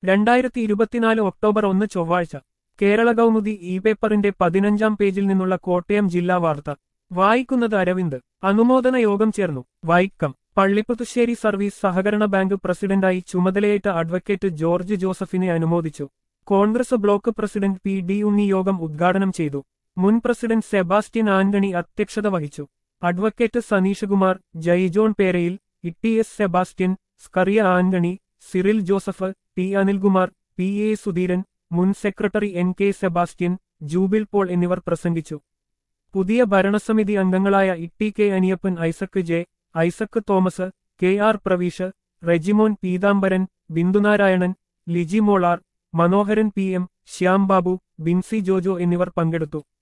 രണ്ടായിരത്തി ഇരുപത്തിനാല് ഒക്ടോബർ ഒന്ന് ചൊവ്വാഴ്ച കേരള കൗമുദി ഇ പേപ്പറിന്റെ പതിനഞ്ചാം പേജിൽ നിന്നുള്ള കോട്ടയം ജില്ലാ വാർത്ത വായിക്കുന്നത് അരവിന്ദ് അനുമോദന യോഗം ചേർന്നു വൈക്കം പള്ളിപ്പുതുശ്ശേരി സർവീസ് സഹകരണ ബാങ്ക് പ്രസിഡന്റായി ചുമതലയേറ്റ അഡ്വക്കേറ്റ് ജോർജ് ജോസഫിനെ അനുമോദിച്ചു Congress block president P D Unni യോഗം ഉദ്ഘാടനം ചെയ്തു മുൻ പ്രസിഡന്റ് സെബാസ്റ്റ്യൻ ആന്റണി അധ്യക്ഷത വഹിച്ചു advocate Saneeshkumar Jayjohn Perayil E S Sebastian Scaria Antony Cyril Joseph T Anilkumar P A Sudheeran മുൻ secretary N K Sebastian Jubil Paul എന്നിവർ പ്രസംഗിച്ചു പുതിയ ഭരണസമിതി അംഗങ്ങളായ Itty K Aniyappan Isaac J Isaac Thomas K R Praveesh Regimon Peethambaran ബിന്ദുനാരായണൻ Liji മോളാർ മനോഹരൻ പി എം ശ്യാം ബാബു ബിൻസി ജോജോ എന്നിവർ പങ്കെടുത്തു